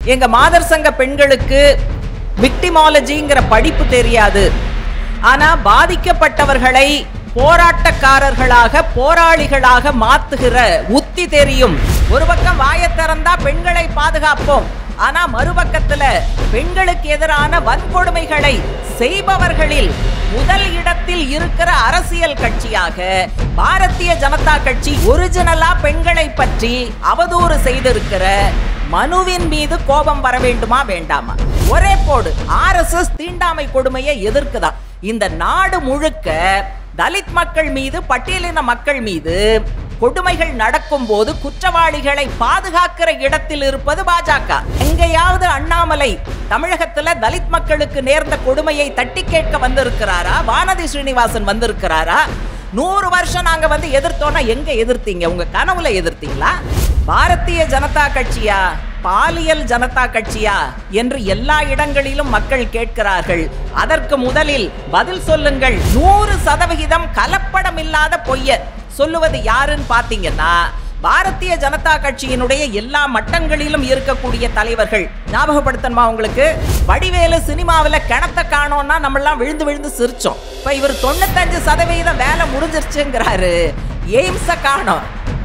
எங்க மாதர் சங்க பெண்களுக்கு விக்டிமாலஜிங்கிற படிப்பு தெரியாது ஆனா பாதிக்கப்பட்டவர்களை போராட்டக்காரர்களாக போராளிகளாக மாத்துகிற உத்தி தெரியும் ஒரு பக்கம் வாயை திறந்தா பெண்களை பாதுகாப்போம் ஆனா மறுபக்கத்துல பெண்களுக்கு எதிரான வன்கொடுமைகளை செய்பவர்களில் முதல் இடத்தில் இருக்கிற அரசியல் கட்சியாக பாரதிய ஜனதா கட்சி ஒரிஜினலா பெண்களை பற்றி அவதூறு செய்திருக்கிற மனுவின் மீது கோபம் வர வேண்டுமா வேண்டாமா ஒரே போடு ஆர்எஸ்எஸ் தீண்டாமை கொடுமையை எதிர்க்குதான் இந்த நாடு முழுக்க தலித் மக்கள் மீது பட்டியலின மக்கள் மீது கொடுமைகள் நடக்கும் போது குற்றவாளிகளை பாதுகாக்கிற இடத்தில் இருப்பது பாஜக எங்கேயாவது அண்ணாமலை தமிழகத்துல தலித் மக்களுக்கு நேர்ந்த கொடுமையை தட்டி கேட்க வந்திருக்கிறாரா வானதி ஸ்ரீனிவாசன் வந்திருக்கிறாரா நூறு வருஷம் நாங்க வந்து எதிர்த்தோம்னா எங்க எதிர்த்தீங்க உங்க கனவுல எதிர்த்தீங்களா பாரதிய ஜனதா கட்சியா பாலியல் ஜனதா கட்சியா என்று எல்லா இடங்களிலும் மக்கள் கேட்கிறார்கள் அதற்கு முதலில் பதில் சொல்லுங்கள் நூறு சதவிகிதம் கலப்படம் இல்லாத பொய்ய சொல்லுவது யாருன்னு பாத்தீங்கன்னா பாரதிய ஜனதா கட்சியினுடைய எல்லா மட்டங்களிலும் இருக்கக்கூடிய தலைவர்கள் ஞாபகப்படுத்தணுமா உங்களுக்கு வடிவேலு சினிமாவில் கிணத்த காணோம்னா நம்மளாம் விழுந்து விழுந்து சிரிச்சோம் இப்ப இவர் தொண்ணூத்தஞ்சு சதவீதம் வேலை முடிஞ்சிருச்சுங்கிறாரு எய்ம்ஸ காணோம்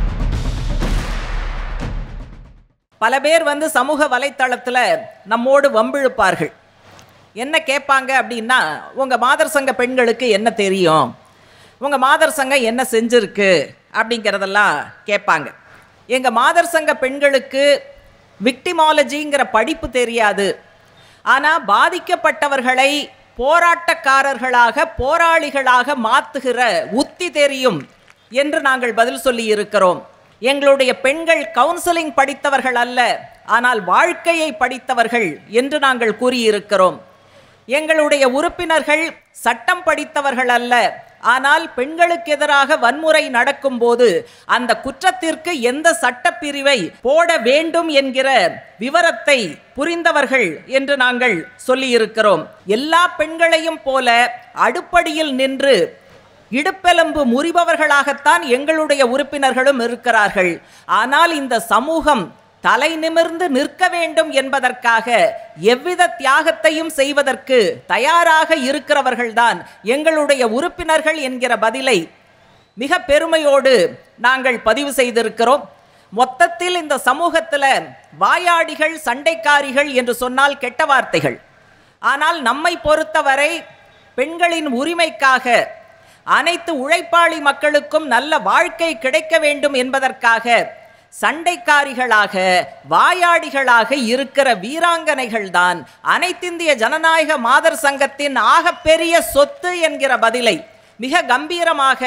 பல பேர் வந்து சமூக வலைத்தளத்துல நம்மோடு வம்பிழுப்பார்கள் என்ன கேட்பாங்க அப்படின்னா உங்க மாதர் சங்க பெண்களுக்கு என்ன தெரியும் உங்க மாதர் சங்கம் என்ன செஞ்சிருக்கு அப்படிங்கிறதெல்லாம் கேட்பாங்க எங்க மாதர் சங்க பெண்களுக்கு விக்டிமாலஜிங்கிற படிப்பு தெரியாது ஆனா பாதிக்கப்பட்டவர்களை போராட்டக்காரர்களாக போராளிகளாக மாத்துகிற உத்தி தெரியும் என்று நாங்கள் பதில் சொல்லி இருக்கிறோம் எங்களுடைய பெண்கள் கவுன்சிலிங் படித்தவர்கள் அல்ல ஆனால் வாழ்க்கையை படித்தவர்கள் என்று நாங்கள் கூறியிருக்கிறோம் எங்களுடைய உறுப்பினர்கள் சட்டம் படித்தவர்கள் அல்ல ஆனால் பெண்களுக்கு எதிராக வன்முறை நடக்கும்போது அந்த குற்றத்திற்கு எந்த சட்டப்பிரிவை போட வேண்டும் என்கிற விவரத்தை புரிந்தவர்கள் என்று நாங்கள் சொல்லியிருக்கிறோம் எல்லா பெண்களையும் போல அடுப்படியில் நின்று இடுப்பெலும்பு முறிபவர்களாகத்தான் எங்களுடைய உறுப்பினர்களும் இருக்கிறார்கள் ஆனால் இந்த சமூகம் தலை நிமிர்ந்து நிற்க வேண்டும் என்பதற்காக எவ்வித தியாகத்தையும் செய்வதற்கு தயாராக இருக்கிறவர்கள்தான் எங்களுடைய உறுப்பினர்கள் என்கிற பதிலை மிக பெருமையோடு நாங்கள் பதிவு செய்திருக்கிறோம் மொத்தத்தில் இந்த சமூகத்தில் வாயாடிகள் சண்டைக்காரிகள் என்று சொன்னால் கெட்ட வார்த்தைகள் ஆனால் நம்மை பொறுத்தவரை பெண்களின் உரிமைக்காக அனைத்து உழைப்பாளி மக்களுக்கும் நல்ல வாழ்க்கை கிடைக்க வேண்டும் என்பதற்காக சண்டைக்காரிகளாக வாயாடிகளாக இருக்கிற வீராங்கனைகள் தான் அனைத்திந்திய ஜனநாயக மாதர் சங்கத்தின் ஆகப்பெரிய சொத்து என்கிற பதிலை மிக கம்பீரமாக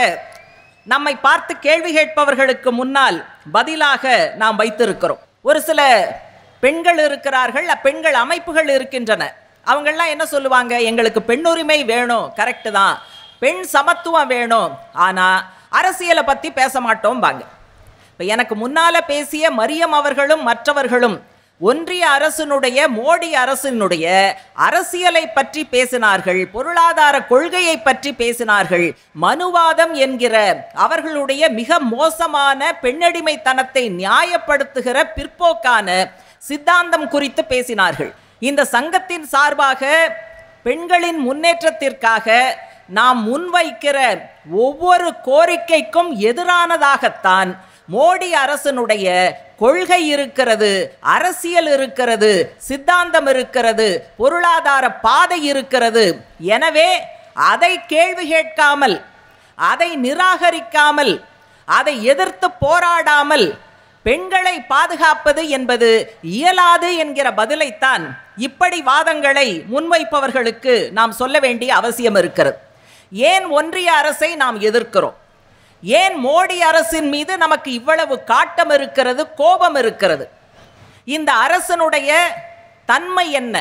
நம்மை பார்த்து கேள்வி கேட்பவர்களுக்கு முன்னால் பதிலாக நாம் வைத்திருக்கிறோம் ஒரு சில பெண்கள் இருக்கிறார்கள் பெண்கள் அமைப்புகள் இருக்கின்றன அவங்கெல்லாம் என்ன சொல்லுவாங்க எங்களுக்கு பெண்ணுரிமை வேணும் கரெக்டு தான் பெண் சமத்துவம் வேணும் ஆனால் அரசியலை பற்றி பேச மாட்டோம் பாங்க இப்போ எனக்கு முன்னால பேசிய மரியம் அவர்களும் மற்றவர்களும் ஒன்றிய அரசினுடைய மோடி அரசினுடைய அரசியலை பற்றி பேசினார்கள் பொருளாதார கொள்கையை பற்றி பேசினார்கள் மனுவாதம் என்கிற அவர்களுடைய மிக மோசமான பெண்ணடிமைத்தனத்தை நியாயப்படுத்துகிற பிற்போக்கான சித்தாந்தம் குறித்து பேசினார்கள் இந்த சங்கத்தின் சார்பாக பெண்களின் முன்னேற்றத்திற்காக நாம் முன்வைக்கிற ஒவ்வொரு கோரிக்கைக்கும் எதிரானதாகத்தான் மோடி அரசனுடைய கொள்கை இருக்கிறது அரசியல் இருக்கிறது சித்தாந்தம் இருக்கிறது பொருளாதார பாதை இருக்கிறது எனவே அதை கேள்வி கேட்காமல் அதை நிராகரிக்காமல் அதை எதிர்த்து போராடாமல் பெண்களை பாதுகாப்பது என்பது இயலாது என்கிற பதிலைத்தான் இப்படி வாதங்களை முன்வைப்பவர்களுக்கு நாம் சொல்ல வேண்டிய அவசியம் இருக்கிறது ஏன் ஒன்றிய அரசை நாம் எதிர்க்கிறோம் ஏன் மோடி அரசின் மீது நமக்கு இவ்வளவு காட்டம் இருக்கிறது கோபம் இருக்கிறது இந்த அரசனுடைய தன்மை என்ன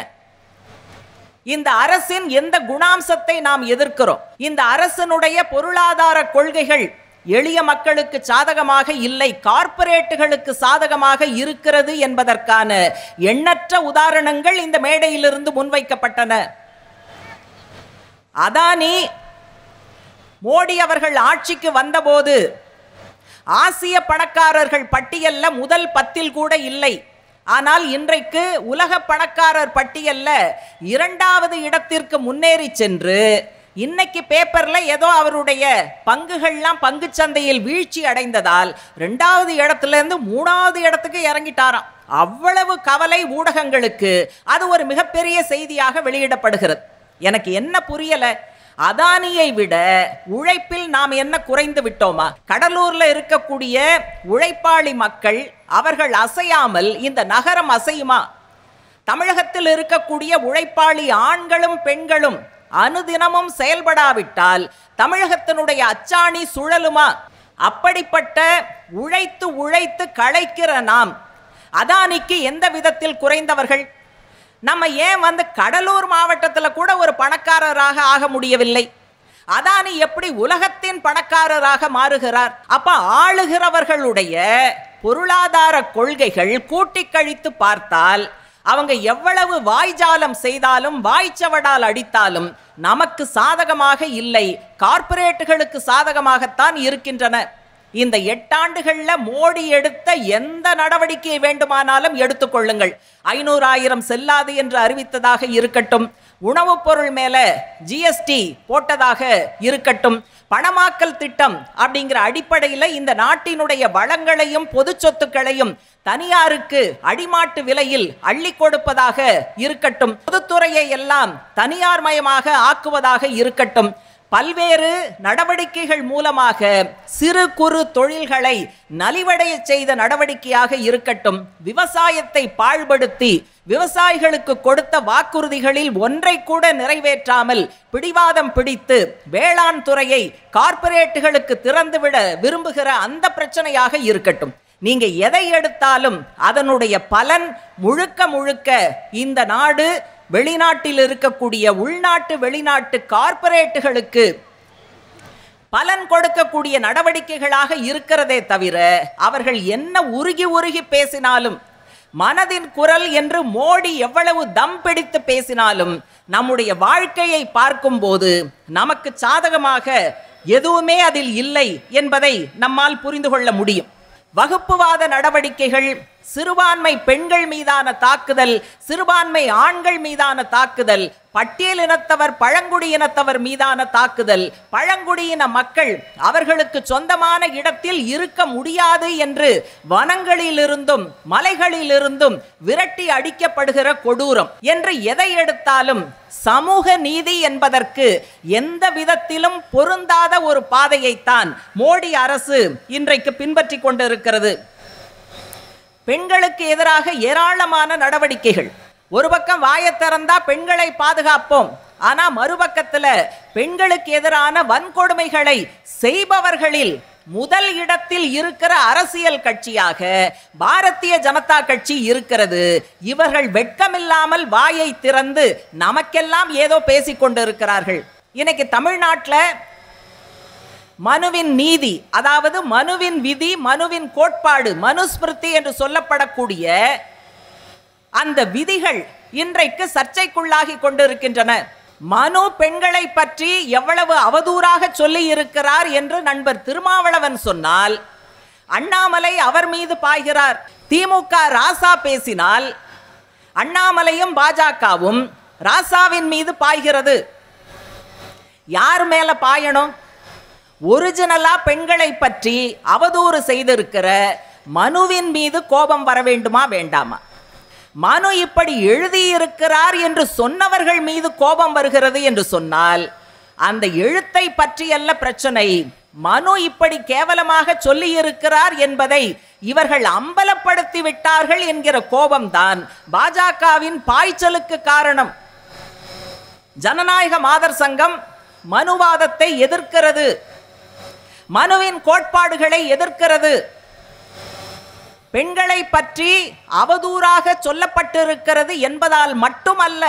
இந்த அரசின் எந்த குணாம்சத்தை நாம் எதிர்க்கிறோம் இந்த அரசனுடைய பொருளாதார கொள்கைகள் எளிய மக்களுக்கு சாதகமாக இல்லை கார்ப்பரேட்டுகளுக்கு சாதகமாக இருக்கிறது என்பதற்கான எண்ணற்ற உதாரணங்கள் இந்த மேடையிலிருந்து முன்வைக்கப்பட்டன அதானி மோடி அவர்கள் ஆட்சிக்கு வந்தபோது ஆசிய பணக்காரர்கள் பட்டியல்ல முதல் பத்தில் கூட இல்லை ஆனால் இன்றைக்கு உலக பணக்காரர் பட்டியல்ல இரண்டாவது இடத்திற்கு முன்னேறி சென்று இன்னைக்கு பேப்பர்ல ஏதோ அவருடைய பங்குகள்லாம் பங்கு சந்தையில் வீழ்ச்சி அடைந்ததால் ரெண்டாவது இடத்துல இருந்து மூணாவது இடத்துக்கு இறங்கிட்டாராம் அவ்வளவு கவலை ஊடகங்களுக்கு அது ஒரு மிகப்பெரிய செய்தியாக வெளியிடப்படுகிறது எனக்கு என்ன புரியல அதானியை விட உழைப்பில் நாம் என்ன குறைந்து விட்டோமா கடலூர்ல இருக்கக்கூடிய உழைப்பாளி மக்கள் அவர்கள் அசையாமல் இந்த நகரம் அசையுமா தமிழகத்தில் இருக்கக்கூடிய உழைப்பாளி ஆண்களும் பெண்களும் அனுதினமும் செயல்படாவிட்டால் தமிழகத்தினுடைய அச்சாணி சுழலுமா அப்படிப்பட்ட உழைத்து உழைத்து களைக்கிற நாம் அதானிக்கு எந்த விதத்தில் குறைந்தவர்கள் நம்ம ஏன் வந்து கடலூர் மாவட்டத்தில் கூட ஒரு பணக்காரராக ஆக முடியவில்லை அதானி எப்படி உலகத்தின் பணக்காரராக மாறுகிறார் அப்ப ஆளுகிறவர்களுடைய பொருளாதார கொள்கைகள் கூட்டி கழித்து பார்த்தால் அவங்க எவ்வளவு வாய்ஜாலம் செய்தாலும் வாய்ச்சவடால் அடித்தாலும் நமக்கு சாதகமாக இல்லை கார்ப்பரேட்டுகளுக்கு சாதகமாகத்தான் இருக்கின்றன இந்த எட்டாண்டுகள்ல மோடி எடுத்த எந்த நடவடிக்கையை வேண்டுமானாலும் எடுத்துக்கொள்ளுங்கள் ஐநூறாயிரம் செல்லாது என்று அறிவித்ததாக இருக்கட்டும் உணவுப் பொருள் மேல ஜிஎஸ்டி போட்டதாக இருக்கட்டும் பணமாக்கல் திட்டம் அப்படிங்கிற அடிப்படையில் இந்த நாட்டினுடைய வளங்களையும் பொது சொத்துக்களையும் தனியாருக்கு அடிமாட்டு விலையில் அள்ளி கொடுப்பதாக இருக்கட்டும் பொதுத்துறையை எல்லாம் தனியார் மயமாக ஆக்குவதாக இருக்கட்டும் பல்வேறு நடவடிக்கைகள் மூலமாக சிறு குறு தொழில்களை நலிவடைய செய்த நடவடிக்கையாக இருக்கட்டும் விவசாயத்தை பாழ்படுத்தி விவசாயிகளுக்கு கொடுத்த வாக்குறுதிகளில் ஒன்றை கூட நிறைவேற்றாமல் பிடிவாதம் பிடித்து வேளாண் துறையை கார்ப்பரேட்டுகளுக்கு திறந்துவிட விரும்புகிற அந்த பிரச்சனையாக இருக்கட்டும் நீங்க எதை எடுத்தாலும் அதனுடைய பலன் முழுக்க முழுக்க இந்த நாடு வெளிநாட்டில் இருக்கக்கூடிய உள்நாட்டு வெளிநாட்டு கார்ப்பரேட்டுகளுக்கு பலன் கொடுக்கக்கூடிய நடவடிக்கைகளாக இருக்கிறதே தவிர அவர்கள் என்ன உருகி உருகி பேசினாலும் மனதின் குரல் என்று மோடி எவ்வளவு தம் பிடித்து பேசினாலும் நம்முடைய வாழ்க்கையை பார்க்கும்போது நமக்கு சாதகமாக எதுவுமே அதில் இல்லை என்பதை நம்மால் புரிந்து கொள்ள முடியும் வகுப்புவாத நடவடிக்கைகள் சிறுபான்மை பெண்கள் மீதான தாக்குதல் சிறுபான்மை ஆண்கள் மீதான தாக்குதல் பட்டியலினத்தவர் பழங்குடியினத்தவர் மீதான தாக்குதல் பழங்குடியின மக்கள் அவர்களுக்கு சொந்தமான இடத்தில் இருக்க முடியாது என்று வனங்களிலிருந்தும் மலைகளிலிருந்தும் விரட்டி அடிக்கப்படுகிற கொடூரம் என்று எதை எடுத்தாலும் சமூக நீதி என்பதற்கு எந்த விதத்திலும் பொருந்தாத ஒரு பாதையைத்தான் மோடி அரசு இன்றைக்கு பின்பற்றி கொண்டிருக்கிறது பெண்களுக்கு எதிராக ஏராளமான நடவடிக்கைகள் ஒரு பக்கம் வாயை திறந்தா பெண்களை பாதுகாப்போம் ஆனா மறுபக்கத்துல பெண்களுக்கு எதிரான வன்கொடுமைகளை செய்பவர்களில் முதல் இடத்தில் இருக்கிற அரசியல் கட்சியாக பாரதிய ஜனதா கட்சி இருக்கிறது இவர்கள் வெட்கமில்லாமல் வாயை திறந்து நமக்கெல்லாம் ஏதோ பேசிக் கொண்டிருக்கிறார்கள் இன்னைக்கு தமிழ்நாட்டில் மனுவின் நீதி அதாவது மனுவின் விதி மனுவின் கோட்பாடு மனுஸ்மிருதி என்று சொல்லப்படக்கூடிய அந்த விதிகள் இன்றைக்கு சர்ச்சைக்குள்ளாகி கொண்டிருக்கின்றன மனு பெண்களை பற்றி எவ்வளவு அவதூறாக சொல்லி இருக்கிறார் என்று நண்பர் திருமாவளவன் சொன்னால் அண்ணாமலை அவர் மீது பாய்கிறார் திமுக ராசா பேசினால் அண்ணாமலையும் பாஜகவும் ராசாவின் மீது பாய்கிறது யார் மேல பாயணும் ஒரிஜினலா பெண்களை பற்றி அவதூறு செய்திருக்கிற மனுவின் மீது கோபம் வர வேண்டுமா வேண்டாமா மனு இப்படி எழுதியிருக்கிறார் என்று சொன்னவர்கள் மீது கோபம் வருகிறது என்று சொன்னால் அந்த எழுத்தை பற்றியல்ல பிரச்சனை மனு இப்படி கேவலமாக சொல்லியிருக்கிறார் என்பதை இவர்கள் அம்பலப்படுத்தி விட்டார்கள் என்கிற கோபம்தான் பாஜகவின் பாய்ச்சலுக்கு காரணம் ஜனநாயக மாதர் சங்கம் மனுவாதத்தை எதிர்க்கிறது மனுவின் கோட்பாடுகளை எதிர்க்கிறது பெண்களை பற்றி அவதூறாக சொல்லப்பட்டிருக்கிறது என்பதால் மட்டுமல்ல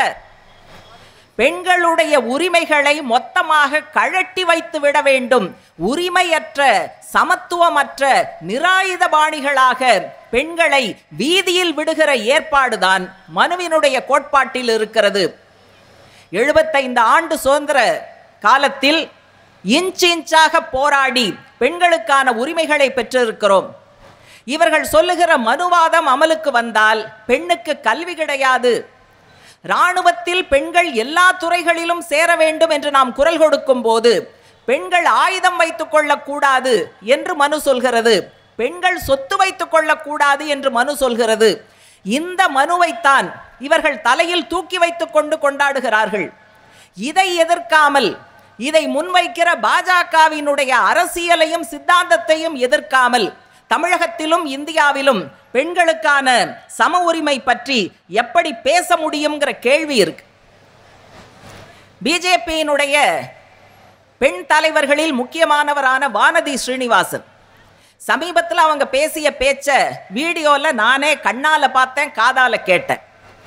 பெண்களுடைய உரிமைகளை மொத்தமாக கழட்டி வைத்து விட வேண்டும் உரிமையற்ற சமத்துவமற்ற நிராயுதபாணிகளாக பெண்களை வீதியில் விடுகிற ஏற்பாடுதான் மனுவினுடைய கோட்பாட்டில் இருக்கிறது எழுபத்தைந்து ஆண்டு சுதந்திர காலத்தில் இன்ச் இன்ச்சாக போராடி பெண்களுக்கான உரிமைகளை பெற்றிருக்கிறோம் இவர்கள் சொல்லுகிற மனுவாதம் அமலுக்கு வந்தால் பெண்ணுக்கு கல்வி கிடையாது இராணுவத்தில் பெண்கள் எல்லா துறைகளிலும் சேர வேண்டும் என்று நாம் குரல் கொடுக்கும் போது பெண்கள் ஆயுதம் வைத்துக் கொள்ளக்கூடாது என்று மனு சொல்கிறது பெண்கள் சொத்து வைத்துக் கொள்ளக்கூடாது என்று மனு சொல்கிறது இந்த மனுவைத்தான் இவர்கள் தலையில் தூக்கி வைத்துக் கொண்டு கொண்டாடுகிறார்கள் இதை எதிர்க்காமல் இதை முன்வைக்கிற பாஜகவினுடைய அரசியலையும் சித்தாந்தத்தையும் எதிர்க்காமல் தமிழகத்திலும் இந்தியாவிலும் பெண்களுக்கான சம உரிமை பற்றி எப்படி பேச முடியுங்கிற கேள்வி இருக்கு பிஜேபியினுடைய பெண் தலைவர்களில் முக்கியமானவரான வானதி ஸ்ரீனிவாசன் சமீபத்தில் அவங்க பேசிய பேச்ச வீடியோல நானே கண்ணால பார்த்தேன் காதால கேட்டேன்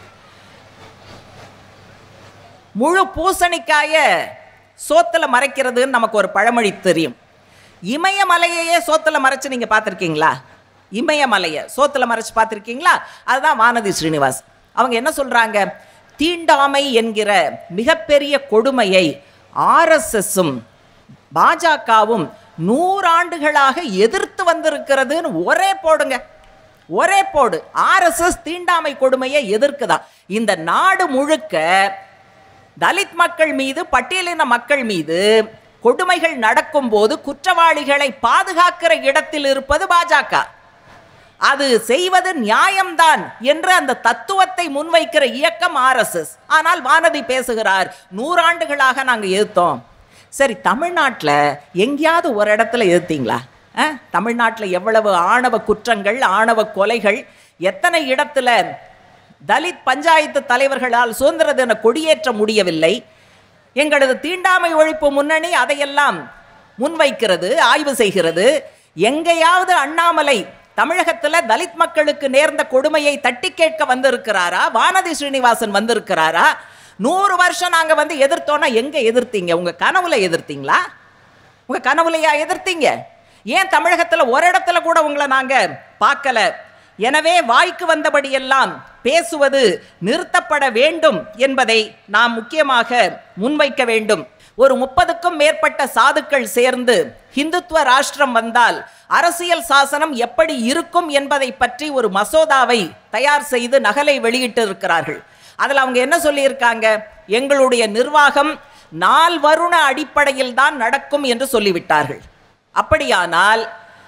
முழு பூசணிக்காய சோத்துல மறைக்கிறதுன்னு நமக்கு ஒரு பழமொழி தெரியும் இமயமலையையே சோத்துல மறைச்சு நீங்க பார்த்துருக்கீங்களா இமயமலையை சோத்துல மறைச்சு பார்த்துருக்கீங்களா அதுதான் வானதி ஸ்ரீனிவாஸ் அவங்க என்ன சொல்றாங்க தீண்டாமை என்கிற மிகப்பெரிய கொடுமையை ஆர்எஸ்எஸும் பாஜகவும் நூறாண்டுகளாக எதிர்த்து வந்திருக்கிறதுன்னு ஒரே போடுங்க ஒரே போடு ஆர்எஸ்எஸ் தீண்டாமை கொடுமையை எதிர்க்குதா இந்த நாடு முழுக்க தலித் மக்கள் மீது பட்டியலின மக்கள் மீது கொடுமைகள் நடக்கும்போது குற்றவாளிகளை பாதுகாக்கிற இடத்தில் இருப்பது பாஜக அது செய்வது நியாயம்தான் என்று அந்த தத்துவத்தை முன்வைக்கிற இயக்கம் ஆர்எஸ்எஸ் ஆனால் வானதி பேசுகிறார் நூறாண்டுகளாக நாங்கள் எதிர்த்தோம் சரி தமிழ்நாட்டில் எங்கேயாவது ஒரு இடத்துல எதிர்த்தீங்களா தமிழ்நாட்டில் எவ்வளவு ஆணவ குற்றங்கள் ஆணவ கொலைகள் எத்தனை இடத்துல தலித் பஞ்சாயத்து தலைவர்களால் சுதந்திர தின கொடியேற்ற முடியவில்லை எங்களது தீண்டாமை ஒழிப்பு முன்னணி அதையெல்லாம் முன்வைக்கிறது ஆய்வு செய்கிறது எங்கேயாவது அண்ணாமலை தமிழகத்தில் தலித் மக்களுக்கு நேர்ந்த கொடுமையை தட்டி கேட்க வந்திருக்கிறாரா வானதி ஸ்ரீனிவாசன் வந்திருக்கிறாரா நூறு வருஷம் நாங்கள் வந்து எதிர்த்தோன்னா எங்கே எதிர்த்தீங்க உங்கள் கனவுல எதிர்த்தீங்களா உங்கள் கனவுலையா எதிர்த்தீங்க ஏன் தமிழகத்தில் ஒரு இடத்துல கூட உங்களை நாங்கள் பார்க்கல எனவே வாய்க்கு வந்தபடியெல்லாம் பேசுவது நிறுத்தப்பட வேண்டும் என்பதை நாம் முக்கியமாக முன்வைக்க வேண்டும் ஒரு முப்பதுக்கும் மேற்பட்ட சாதுக்கள் சேர்ந்து ஹிந்துத்துவ ராஷ்டிரம் வந்தால் அரசியல் சாசனம் எப்படி இருக்கும் என்பதை பற்றி ஒரு மசோதாவை தயார் செய்து நகலை வெளியிட்டு இருக்கிறார்கள் அதில் அவங்க என்ன சொல்லியிருக்காங்க எங்களுடைய நிர்வாகம் நால் வருண அடிப்படையில் தான் நடக்கும் என்று சொல்லிவிட்டார்கள் அப்படியானால்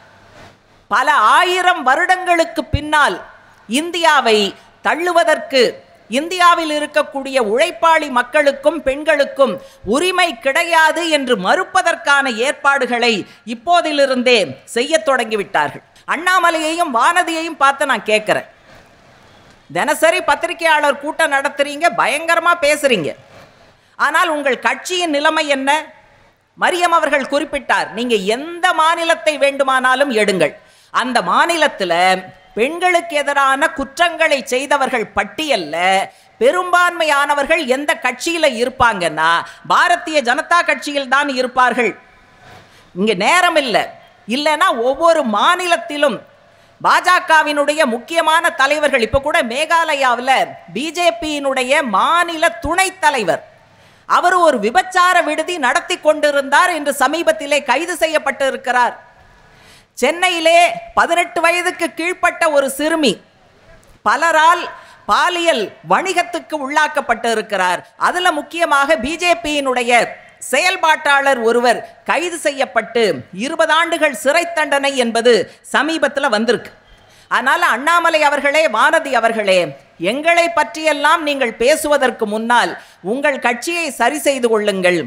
பல ஆயிரம் வருடங்களுக்கு பின்னால் இந்தியாவை தள்ளுவதற்கு இந்தியாவில் இருக்கக்கூடிய உழைப்பாளி மக்களுக்கும் பெண்களுக்கும் உரிமை கிடையாது என்று மறுப்பதற்கான ஏற்பாடுகளை இப்போதிலிருந்தே செய்ய தொடங்கிவிட்டார்கள் அண்ணாமலையையும் வானதியையும் பார்த்து நான் கேட்குறேன் தினசரி பத்திரிகையாளர் கூட்டம் நடத்துறீங்க பயங்கரமா பேசுறீங்க ஆனால் உங்கள் கட்சியின் நிலைமை என்ன மரியம் அவர்கள் குறிப்பிட்டார் நீங்க எந்த மாநிலத்தை வேண்டுமானாலும் எடுங்கள் அந்த மாநிலத்தில் பெண்களுக்கு எதிரான குற்றங்களை செய்தவர்கள் பட்டியல்ல பெரும்பான்மையானவர்கள் எந்த கட்சியில இருப்பாங்கன்னா பாரதிய ஜனதா கட்சியில் தான் இருப்பார்கள் இங்க நேரம் இல்லை இல்லைன்னா ஒவ்வொரு மாநிலத்திலும் பாஜகவினுடைய முக்கியமான தலைவர்கள் இப்ப கூட மேகாலயாவில் பிஜேபியினுடைய மாநில துணைத் தலைவர் அவர் ஒரு விபச்சார விடுதி நடத்தி கொண்டிருந்தார் என்று சமீபத்திலே கைது செய்யப்பட்டு இருக்கிறார் சென்னையிலே பதினெட்டு வயதுக்கு கீழ்ப்பட்ட ஒரு சிறுமி பலரால் பாலியல் வணிகத்துக்கு உள்ளாக்கப்பட்டு இருக்கிறார் அதுல முக்கியமாக பிஜேபியினுடைய செயல்பாட்டாளர் ஒருவர் கைது செய்யப்பட்டு இருபது ஆண்டுகள் சிறை தண்டனை என்பது சமீபத்தில் வந்திருக்கு அதனால அண்ணாமலை அவர்களே வானதி அவர்களே எங்களை பற்றியெல்லாம் நீங்கள் பேசுவதற்கு முன்னால் உங்கள் கட்சியை சரி செய்து கொள்ளுங்கள்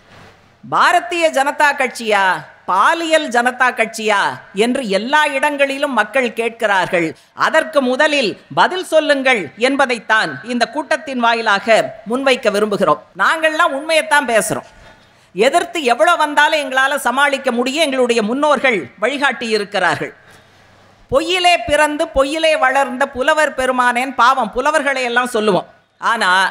பாரதிய ஜனதா கட்சியா பாலியல் ஜனதா கட்சியா என்று எல்லா இடங்களிலும் மக்கள் கேட்கிறார்கள் அதற்கு முதலில் பதில் சொல்லுங்கள் என்பதைத்தான் இந்த கூட்டத்தின் வாயிலாக முன்வைக்க விரும்புகிறோம் நாங்கள்லாம் உண்மையைத்தான் பேசுறோம் எதிர்த்து எவ்வளோ வந்தாலும் எங்களால் சமாளிக்க முடியும் எங்களுடைய முன்னோர்கள் வழிகாட்டி இருக்கிறார்கள் பொய்யிலே பிறந்து பொய்யிலே வளர்ந்த புலவர் பெருமானேன் பாவம் புலவர்களை எல்லாம் சொல்லுவோம் ஆனால்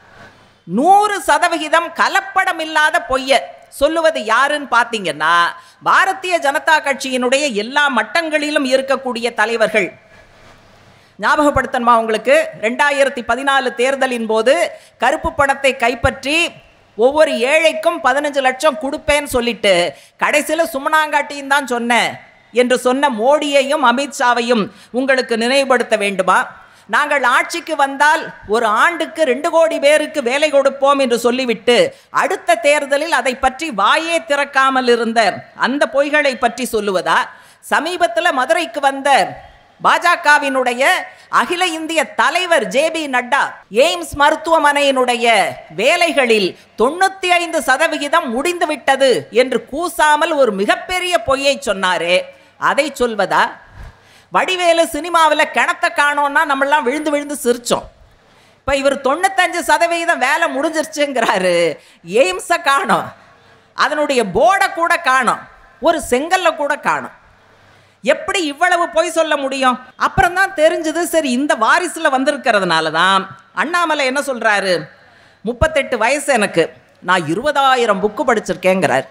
நூறு சதவிகிதம் கலப்படம் இல்லாத பொய்ய சொல்லுவது யாருன்னு பார்த்தீங்கன்னா பாரதிய ஜனதா கட்சியினுடைய எல்லா மட்டங்களிலும் இருக்கக்கூடிய தலைவர்கள் ஞாபகப்படுத்தணுமா உங்களுக்கு ரெண்டாயிரத்தி பதினாலு தேர்தலின் போது கருப்பு பணத்தை கைப்பற்றி ஒவ்வொரு ஏழைக்கும் பதினஞ்சு லட்சம் கொடுப்பேன்னு சொல்லிட்டு கடைசியில் சுமனாங்காட்டியும் தான் சொன்னேன் என்று சொன்ன மோடியையும் அமித்ஷாவையும் உங்களுக்கு நினைவுபடுத்த வேண்டுமா நாங்கள் ஆட்சிக்கு வந்தால் ஒரு ஆண்டுக்கு ரெண்டு கோடி பேருக்கு வேலை கொடுப்போம் என்று சொல்லிவிட்டு அடுத்த தேர்தலில் அதை பற்றி வாயே திறக்காமல் இருந்த அந்த பொய்களை பற்றி சொல்லுவதா சமீபத்தில் மதுரைக்கு வந்த பாஜகவினுடைய அகில இந்திய தலைவர் ஜே பி நட்டா எய்ம்ஸ் மருத்துவமனையினுடைய வேலைகளில் தொண்ணூத்தி ஐந்து சதவிகிதம் முடிந்து விட்டது என்று கூசாமல் ஒரு மிகப்பெரிய பொய்யை சொன்னாரே அதை சொல்வதா வடிவேலு சினிமாவில் கிணத்த காணோம்னா நம்மளாம் விழுந்து விழுந்து சிரிச்சோம் இப்போ இவர் தொண்ணூத்தஞ்சு சதவிகிதம் வேலை முடிஞ்சிருச்சுங்கிறாரு எய்ம்ஸை காணோம் அதனுடைய போர்டை கூட காணோம் ஒரு செங்கல்ல கூட காணோம் எப்படி இவ்வளவு பொய் சொல்ல முடியும் அப்புறம் தான் தெரிஞ்சது சரி இந்த வாரிசுல வந்திருக்கிறதுனால தான் அண்ணாமலை என்ன சொல்றாரு முப்பத்தெட்டு வயசு எனக்கு நான் இருபதாயிரம் புக்கு படிச்சிருக்கேங்கிறார்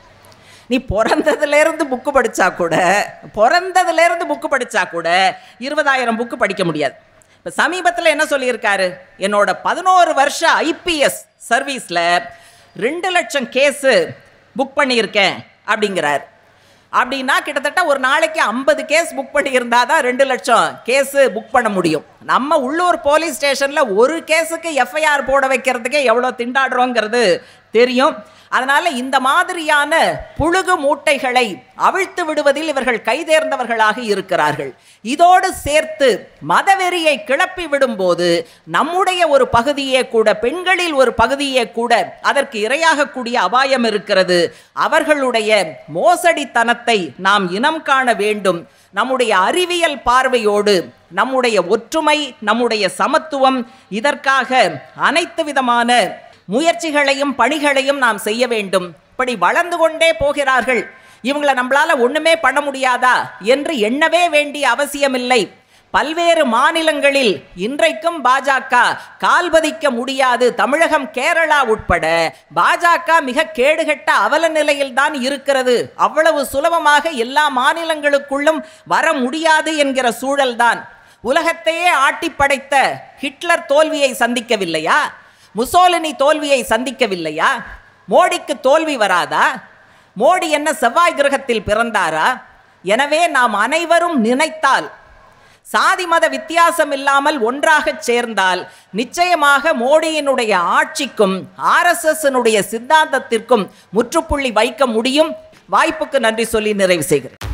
நீ பிறந்ததுலேருந்து புக்கு படித்தா கூட பிறந்ததுலேருந்து புக்கு படித்தா கூட இருபதாயிரம் புக்கு படிக்க முடியாது இப்போ சமீபத்தில் என்ன சொல்லியிருக்காரு என்னோட பதினோரு வருஷம் ஐபிஎஸ் சர்வீஸில் ரெண்டு லட்சம் கேஸு புக் பண்ணியிருக்கேன் அப்படிங்கிறார் அப்படின்னா கிட்டத்தட்ட ஒரு நாளைக்கு ஐம்பது கேஸ் புக் பண்ணியிருந்தா தான் ரெண்டு லட்சம் கேஸு புக் பண்ண முடியும் நம்ம உள்ளூர் போலீஸ் ஸ்டேஷனில் ஒரு கேஸுக்கு எஃப்ஐஆர் போட வைக்கிறதுக்கே எவ்வளோ திண்டாடுறோங்கிறது தெரியும் அதனால இந்த மாதிரியான புழுகு மூட்டைகளை அவிழ்த்து விடுவதில் இவர்கள் கைதேர்ந்தவர்களாக இருக்கிறார்கள் இதோடு சேர்த்து மதவெறியை கிளப்பி விடும்போது நம்முடைய ஒரு பகுதியே கூட பெண்களில் ஒரு பகுதியே கூட அதற்கு இரையாகக்கூடிய அபாயம் இருக்கிறது அவர்களுடைய மோசடித்தனத்தை நாம் இனம் காண வேண்டும் நம்முடைய அறிவியல் பார்வையோடு நம்முடைய ஒற்றுமை நம்முடைய சமத்துவம் இதற்காக அனைத்து விதமான முயற்சிகளையும் பணிகளையும் நாம் செய்ய வேண்டும் இப்படி வளர்ந்து கொண்டே போகிறார்கள் இவங்களை நம்மளால ஒண்ணுமே பண்ண முடியாதா என்று எண்ணவே வேண்டிய அவசியமில்லை பல்வேறு மாநிலங்களில் இன்றைக்கும் பாஜக கால்பதிக்க முடியாது தமிழகம் கேரளா உட்பட பாஜக மிக கேடுகட்ட அவல நிலையில் தான் இருக்கிறது அவ்வளவு சுலபமாக எல்லா மாநிலங்களுக்குள்ளும் வர முடியாது என்கிற சூழல்தான் உலகத்தையே ஆட்டி படைத்த ஹிட்லர் தோல்வியை சந்திக்கவில்லையா முசோலினி தோல்வியை சந்திக்கவில்லையா மோடிக்கு தோல்வி வராதா மோடி என்ன செவ்வாய் கிரகத்தில் பிறந்தாரா எனவே நாம் அனைவரும் நினைத்தால் சாதி மத வித்தியாசம் இல்லாமல் ஒன்றாக சேர்ந்தால் நிச்சயமாக மோடியினுடைய ஆட்சிக்கும் ஆர்எஸ்எஸ் சித்தாந்தத்திற்கும் முற்றுப்புள்ளி வைக்க முடியும் வாய்ப்புக்கு நன்றி சொல்லி நிறைவு செய்கிறேன்